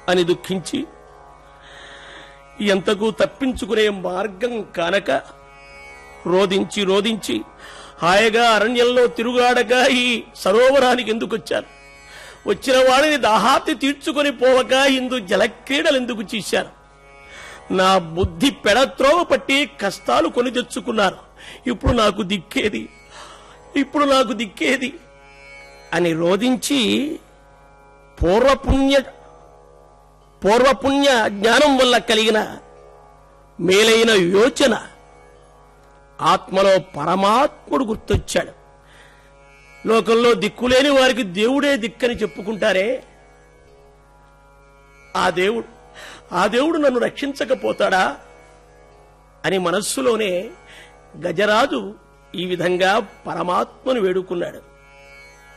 అని దుఃఖించి ఎంతకు తప్పించుకునే మార్గం కానక రోదించి రోదించి హాయిగా అరణ్యంలో తిరుగాడగా ఈ సరోవరానికి ఎందుకు వచ్చాను వచ్చిన వాడిని దాహాతి తీర్చుకొని పోవక ఇందు జలక్రీడలు ఎందుకు చేశారు నా బుద్ధి పెడత్రోవ పట్టి కష్టాలు కొని తెచ్చుకున్నారు ఇప్పుడు నాకు దిక్కేది ఇప్పుడు నాకు దిక్కేది అని రోధించి పూర్వపుణ్య పూర్వపుణ్య జ్ఞానం వల్ల కలిగిన మేలైన యోచన ఆత్మలో పరమాత్ముడు గుర్తొచ్చాడు లోకంలో దిక్కులేని వారికి దేవుడే దిక్కని చెప్పుకుంటారే ఆ దేవుడు ఆ దేవుడు నన్ను రక్షించకపోతాడా అని మనస్సులోనే గజరాజు ఈ విధంగా పరమాత్మను వేడుకున్నాడు